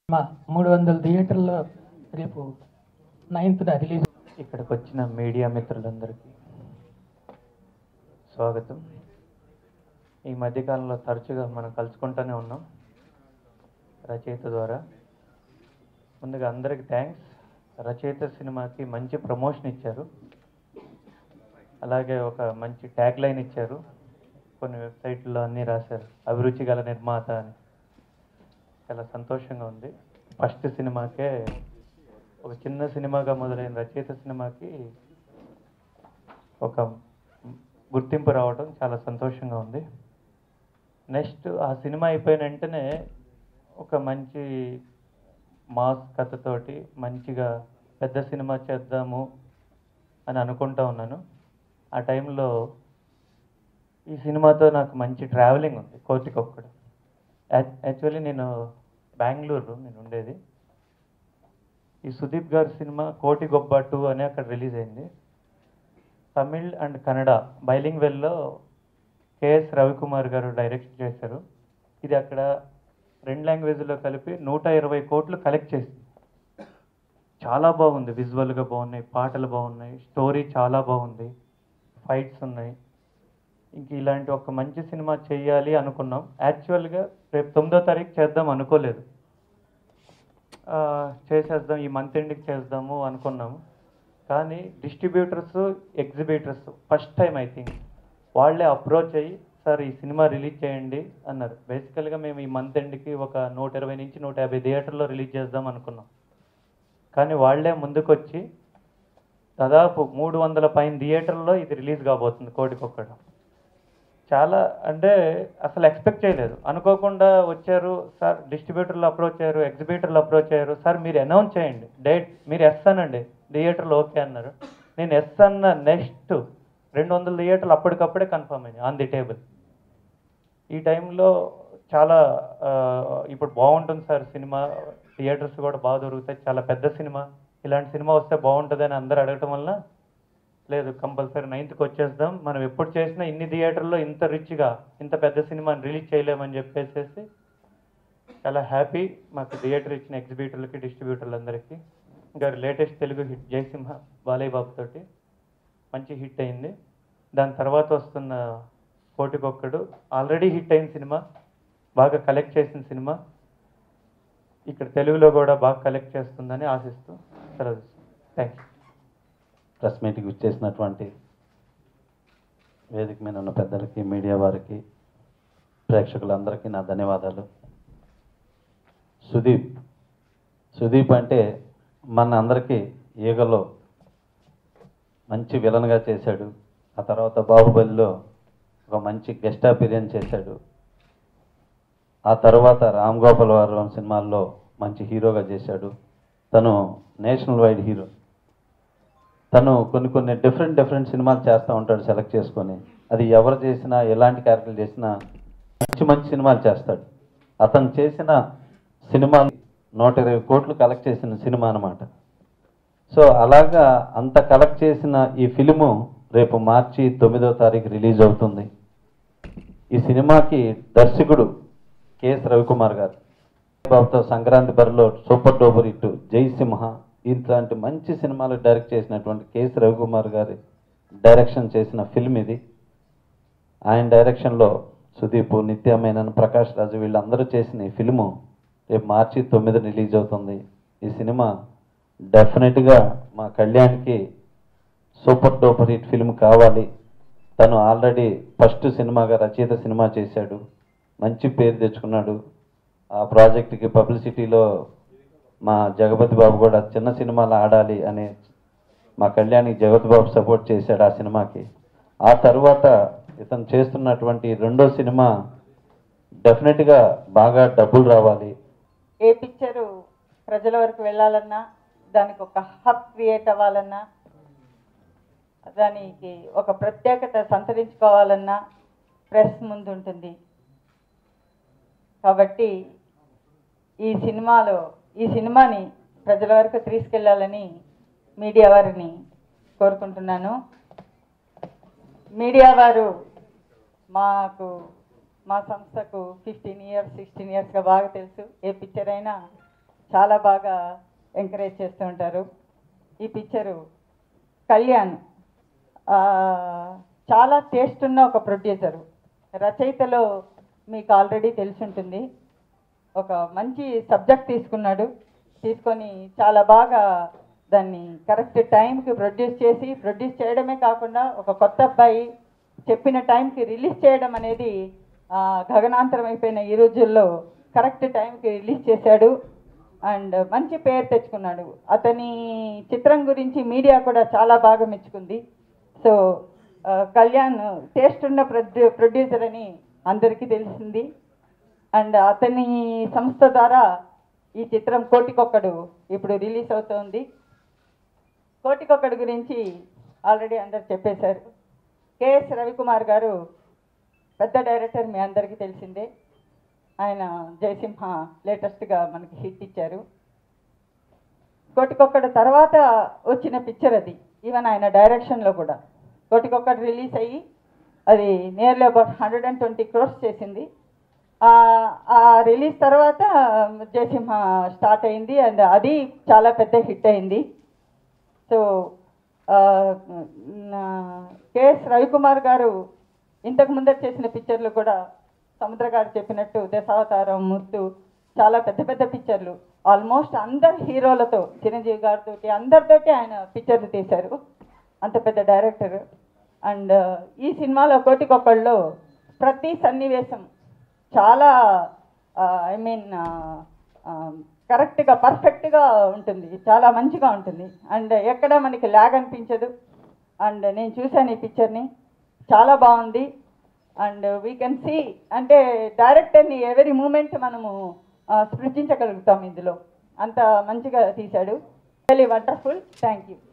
మా మూడు వందల థియేటర్లో రేపు నైన్త్న రిలీజ్ ఇక్కడికి వచ్చిన మీడియా మిత్రులందరికీ స్వాగతం ఈ మధ్యకాలంలో తరచుగా మనం కలుసుకుంటూనే ఉన్నాం రచయిత ద్వారా ముందుగా అందరికి థ్యాంక్స్ రచయిత సినిమాకి మంచి ప్రమోషన్ ఇచ్చారు అలాగే ఒక మంచి ట్యాగ్ లైన్ ఇచ్చారు కొన్ని వెబ్సైట్లో అన్నీ రాశారు అభిరుచి గల నిర్మాత అని చాలా సంతోషంగా ఉంది ఫస్ట్ సినిమాకే ఒక చిన్న సినిమాగా మొదలైన రచయిత సినిమాకి ఒక గుర్తింపు రావడం చాలా సంతోషంగా ఉంది నెక్స్ట్ ఆ సినిమా అయిపోయిన వెంటనే ఒక మంచి మాస్ కథతోటి మంచిగా పెద్ద సినిమా చేద్దాము అని అనుకుంటా ఉన్నాను ఆ టైంలో ఈ సినిమాతో నాకు మంచి ట్రావెలింగ్ ఉంది కోటికొక్కడు యాక్చువల్లీ నేను బెంగళూరు నేను ఉండేది ఈ సుదీప్ గారి సినిమా కోటి గొప్ప టూ అని అక్కడ రిలీజ్ అయింది తమిళ్ అండ్ కన్నడ బైలింగ్ వెల్లో కేఎస్ రవికుమార్ గారు డైరెక్ట్ చేశారు ఇది అక్కడ రెండు లాంగ్వేజ్లో కలిపి నూట ఇరవై కోట్లు కలెక్ట్ చేసింది చాలా బాగుంది విజువల్గా బాగున్నాయి పాటలు బాగున్నాయి స్టోరీ చాలా బాగుంది ఫైట్స్ ఉన్నాయి ఇంక ఇలాంటి ఒక మంచి సినిమా చేయాలి అనుకున్నాం యాక్చువల్గా రేపు తొమ్మిదో తారీఖు చేద్దాం అనుకోలేదు ఆ, చేసేద్దాం ఈ మంత్ ఎండ్కి చేద్దాము అనుకున్నాము కానీ distributors exhibitors first time I think వాళ్ళే అప్రోచ్ అయ్యి సార్ ఈ సినిమా రిలీజ్ చేయండి అన్నారు బేసికల్గా మేము ఈ మంత్ ఎండ్కి ఒక నూట ఇరవై నుంచి నూట యాభై థియేటర్లో రిలీజ్ చేద్దాం అనుకున్నాం కానీ వాళ్ళే ముందుకొచ్చి దాదాపు మూడు వందల పైన థియేటర్లో ఇది రిలీజ్ కాబోతుంది కోటికొక్కడు చాలా అంటే అసలు ఎక్స్పెక్ట్ చేయలేదు అనుకోకుండా వచ్చారు సార్ డిస్ట్రిబ్యూటర్లు అప్రోచ్ అయ్యారు ఎగ్జిబిటర్లు అప్రోచ్ అయ్యారు సార్ మీరు అనౌన్స్ చేయండి డేట్ మీరు ఎస్ అనండి థియేటర్లు ఓకే అన్నారు నేను ఎస్ అన్న నెక్స్ట్ రెండు వందల థియేటర్లు అప్పటికప్పుడే కన్ఫర్మ్ అయ్యాయి ఆన్ ది టేబుల్ ఈ టైంలో చాలా ఆ, ఇప్పుడు బాగుంటుంది సార్ సినిమా థియేటర్స్ కూడా బాగా దొరుకుతాయి చాలా పెద్ద సినిమా ఇలాంటి సినిమా వస్తే బాగుంటుంది అని అందరూ అడగటం వల్ల లేదు కంపల్సరీ నైన్త్కి వచ్చేద్దాం మనం ఎప్పుడు చేసినా ఇన్ని థియేటర్లో ఇంత రిచ్గా ఇంత పెద్ద సినిమాని రిలీజ్ చేయలేమని చెప్పేసేసి చాలా హ్యాపీ మాకు థియేటర్ ఇచ్చిన ఎగ్జిబిటర్లకి డిస్ట్రిబ్యూటర్లందరికీ ఇంకా లేటెస్ట్ తెలుగు హిట్ జయసింహ బాలయ్య బాబు తోటి మంచి హిట్ అయింది దాని తర్వాత వస్తున్న కోటికొక్కడు ఆల్రెడీ హిట్ అయిన సినిమా బాగా కలెక్ట్ చేసిన సినిమా ఇక్కడ తెలుగులో కూడా బాగా కలెక్ట్ చేస్తుందని ఆశిస్తూ సెలవు థ్యాంక్ యూ ప్రెస్ మీట్కి ఇచ్చేసినటువంటి వేదిక మీద ఉన్న పెద్దలకి మీడియా వారికి ప్రేక్షకులందరికీ నా ధన్యవాదాలు సుదీప్ సుదీప్ అంటే మన అందరికీ ఈగలో మంచి విలన్గా చేశాడు ఆ తర్వాత బాహుబలిలో ఒక మంచి గెస్ట్ అపీరియన్స్ చేశాడు ఆ తర్వాత రామ్ గోపాల్ వర్మ సినిమాల్లో మంచి హీరోగా చేశాడు తను నేషనల్ వైడ్ హీరో తను కొన్ని కొన్ని డిఫరెంట్ డిఫరెంట్ సినిమాలు చేస్తూ ఉంటాడు సెలెక్ట్ చేసుకొని అది ఎవరు చేసినా ఎలాంటి క్యారెక్టర్లు చేసినా మంచి మంచి సినిమాలు చేస్తాడు అతను చేసిన సినిమా నూట ఇరవై కోట్లు కలెక్ట్ చేసిన సినిమా అన్నమాట సో అలాగా అంత కలెక్ట్ చేసిన ఈ ఫిలిము రేపు మార్చి తొమ్మిదో తారీఖు రిలీజ్ అవుతుంది ఈ సినిమాకి దర్శకుడు కెఎస్ రవికుమార్ గారు బాబుతో సంక్రాంతి బరిలో సూపర్ డూపర్ హిట్ జై సింహ ఇట్లాంటి మంచి సినిమాలు డైరెక్ట్ చేసినటువంటి కెఎస్ రవికుమార్ గారి డైరెక్షన్ చేసిన ఫిల్మ్ ఇది ఆయన డైరెక్షన్లో సుదీప్ నిత్య మేనన్ ప్రకాష్ రాజు వీళ్ళందరూ చేసిన ఈ ఫిల్ము రేపు మార్చి తొమ్మిది రిలీజ్ అవుతుంది ఈ సినిమా డెఫినెట్గా మా కళ్యాణ్కి సూపర్ డూపర్ హిట్ ఫిల్మ్ కావాలి తను ఆల్రెడీ ఫస్ట్ సినిమాగా రచయిత సినిమా చేశాడు మంచి పేరు తెచ్చుకున్నాడు ఆ ప్రాజెక్ట్కి పబ్లిసిటీలో మా జగపతి బాబు కూడా చిన్న సినిమాలు ఆడాలి అని మా కళ్యాణ్కి జగపతి బాబు సపోర్ట్ చేశాడు ఆ సినిమాకి ఆ తర్వాత ఇతను చేస్తున్నటువంటి రెండో సినిమా డెఫినెట్గా బాగా డబ్బులు రావాలి ఏ పిక్చరు ప్రజల వరకు వెళ్ళాలన్నా దానికి ఒక హబ్ క్రియేట్ అవ్వాలన్నా దానికి ఒక ప్రత్యేకత సంతరించుకోవాలన్నా ప్రెస్ ముందు ఉంటుంది కాబట్టి ఈ సినిమాలో ఈ సినిమాని ప్రజల వరకు తీసుకెళ్లాలని మీడియా వారిని కోరుకుంటున్నాను మీడియా వారు మాకు మా సంస్థకు ఫిఫ్టీన్ ఇయర్స్ సిక్స్టీన్ ఇయర్స్గా బాగా తెలుసు ఏ పిక్చర్ అయినా చాలా బాగా ఎంకరేజ్ చేస్తూ ఉంటారు ఈ పిక్చరు కళ్యాణ్ ఆ, చాలా టేస్ట్ ఉన్న ఒక ప్రొడ్యూసరు రచయితలో మీకు ఆల్రెడీ తెలిసి ఉంటుంది ఒక మంచి సబ్జెక్ట్ తీసుకున్నాడు తీసుకొని చాలా బాగా దాన్ని కరెక్ట్ టైంకి ప్రొడ్యూస్ చేసి ప్రొడ్యూస్ చేయడమే కాకుండా ఒక కొత్త అబ్బాయి చెప్పిన టైంకి రిలీజ్ చేయడం అనేది ఆ, గగనాంతరం అయిపోయిన ఈ రోజుల్లో కరెక్ట్ టైంకి రిలీజ్ చేశాడు అండ్ మంచి పేరు తెచ్చుకున్నాడు అతని చిత్రం గురించి మీడియా కూడా చాలా బాగా మెచ్చుకుంది సో ఆ, కళ్యాణ్ టేస్ట్ ఉన్న ప్రొడ్యూ ప్రొడ్యూసర్ అని అందరికీ తెలిసింది అండ్ అతని సంస్థ ద్వారా ఈ చిత్రం కోటికొక్కడు ఇప్పుడు రిలీజ్ అవుతోంది కోటికొక్కడు గురించి ఆల్రెడీ అందరు చెప్పేశారు కేఎస్ రవికుమార్ గారు పెద్ద డైరెక్టర్ మీ అందరికీ తెలిసిందే ఆయన జయసింహ లేటెస్ట్గా మనకి హిట్ ఇచ్చారు కోటికొక్కడు తర్వాత వచ్చిన పిక్చర్ అది ఈవెన్ ఆయన డైరెక్షన్లో కూడా కోటికొక్కడు రిలీజ్ అయ్యి అది nearly about hundred and twenty crores చేసింది ఆ- ఆ రిలీజ్ తర్వాత జయసింహ స్టార్ట్ అయింది అండ్ అది చాలా పెద్ద హిట్ అయింది సో ఆ, నా- కెఎస్ రవికుమార్ గారు ఇంతకు ముందర చేసిన పిక్చర్లు కూడా సముద్ర గారు చెప్పినట్టు దశావతారం ముత్తు చాలా పెద్ద పెద్ద పిక్చర్లు ఆల్మోస్ట్ అందరు హీరోలతో చిరంజీవి గారితో అందరితోటి ఆయన పిక్చర్లు తీశారు అంత పెద్ద డైరెక్టర్ అండ్ ఈ సినిమాలో కోటికొక్కళ్ళలో ప్రతి సన్నివేశం చాలా ఐ మీన్ కరెక్ట్గా పర్ఫెక్ట్గా ఉంటుంది చాలా మంచిగా ఉంటుంది అండ్ ఎక్కడ మనకి ల్యాగ్ అనిపించదు అండ్ నేను చూశాను ఈ పిక్చర్ని చాలా బాగుంది అండ్ వీ కెన్ సీ అంటే డైరెక్టర్ని ఎవరీ మూమెంట్ మనము ఆ, స్పృశించగలుగుతాం ఇందులో అంత మంచిగా తీశాడు వెరీ వండర్ఫుల్ థ్యాంక్ యూ